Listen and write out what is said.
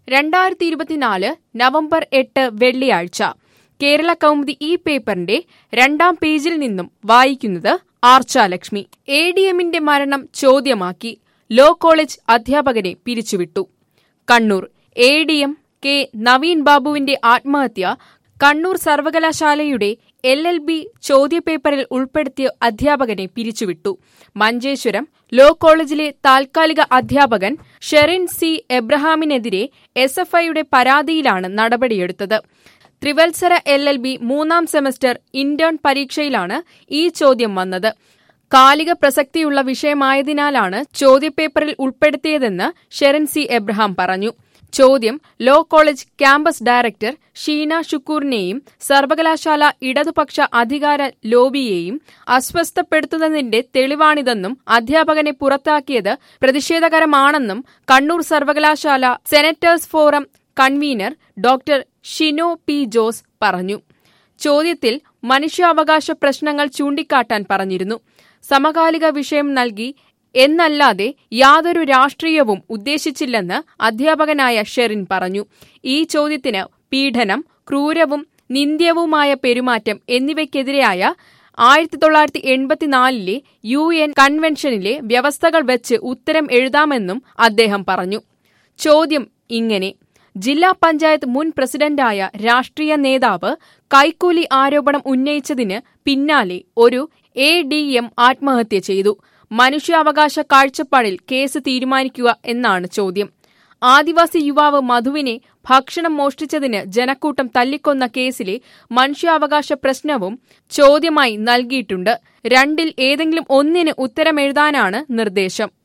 രണ്ടായിരത്തി ഇരുപത്തിനാല് നവംബർ എട്ട് വെള്ളിയാഴ്ച കേരള കൗമുദി ഈ പേപ്പറിന്റെ രണ്ടാം പേജിൽ നിന്നും വായിക്കുന്നത് ആർച്ചാലക്ഷ്മി എ ഡി എമ്മിന്റെ മരണം ചോദ്യമാക്കി ലോ കോളേജ് അധ്യാപകനെ പിരിച്ചുവിട്ടു Kannur A D M K Naveen ബാബുവിന്റെ ആത്മഹത്യ കണ്ണൂർ സർവകലാശാലയുടെ എൽ എൽ ബി ചോദ്യപേപ്പറിൽ ഉൾപ്പെടുത്തിയ അധ്യാപകനെ പിരിച്ചുവിട്ടു മഞ്ചേശ്വരം ലോ കോളേജിലെ താൽക്കാലിക അധ്യാപകൻ ഷെറിൻ സി എബ്രഹാമിനെതിരെ എസ് എഫ് ഐയുടെ പരാതിയിലാണ് നടപടിയെടുത്തത് ത്രിവത്സര എൽ എൽ ബി മൂന്നാം സെമസ്റ്റർ ഇന്റേൺ പരീക്ഷയിലാണ് ഈ ചോദ്യം വന്നത് കാലിക പ്രസക്തിയുള്ള വിഷയമായതിനാലാണ് ചോദ്യപേപ്പറിൽ ഉൾപ്പെടുത്തിയതെന്ന് ഷെറിൻ സി എബ്രഹാം പറഞ്ഞു ചോദ്യം law college campus director Sheena ഷുക്കൂറിനെയും സർവകലാശാല ഇടതുപക്ഷ അധികാര ലോബിയെയും അസ്വസ്ഥപ്പെടുത്തുന്നതിന്റെ തെളിവാണിതെന്നും അധ്യാപകനെ പുറത്താക്കിയത് പ്രതിഷേധകരമാണെന്നും കണ്ണൂർ സർവകലാശാല senators forum convener doctor Shino P Jose പറഞ്ഞു ചോദ്യത്തിൽ മനുഷ്യാവകാശ പ്രശ്നങ്ങൾ ചൂണ്ടിക്കാട്ടാൻ പറഞ്ഞിരുന്നു സമകാലിക വിഷയം നൽകി എന്നല്ലാതെ യാതൊരു രാഷ്ട്രീയവും ഉദ്ദേശിച്ചില്ലെന്ന് അധ്യാപകനായ ഷെറിൻ പറഞ്ഞു ഈ ചോദ്യത്തിന് പീഡനം ക്രൂരവും നിന്ദ്യവുമായ പെരുമാറ്റം എന്നിവയ്ക്കെതിരായ ആയിരത്തി തൊള്ളായിരത്തി എൺപത്തിനാലിലെ യു എൻ കൺവെൻഷനിലെ വ്യവസ്ഥകൾ വെച്ച് ഉത്തരം എഴുതാമെന്നും അദ്ദേഹം പറഞ്ഞു ചോദ്യം ഇങ്ങനെ ജില്ലാ പഞ്ചായത്ത് മുൻ പ്രസിഡന്റായ രാഷ്ട്രീയ നേതാവ് കൈക്കൂലി ആരോപണം ഉന്നയിച്ചതിന് പിന്നാലെ ഒരു എ ഡി എം ആത്മഹത്യ ചെയ്തു മനുഷ്യാവകാശ കാഴ്ചപ്പാടിൽ കേസ് തീരുമാനിക്കുക എന്നാണ് ചോദ്യം ആദിവാസി യുവാവ് മധുവിനെ ഭക്ഷണം മോഷ്ടിച്ചതിന് ജനക്കൂട്ടം തല്ലിക്കൊന്ന കേസിലെ മനുഷ്യാവകാശ പ്രശ്നവും ചോദ്യമായി നൽകിയിട്ടുണ്ട് രണ്ടിൽ ഏതെങ്കിലും ഒന്നിന് ഉത്തരമെഴുതാനാണ് നിർദ്ദേശം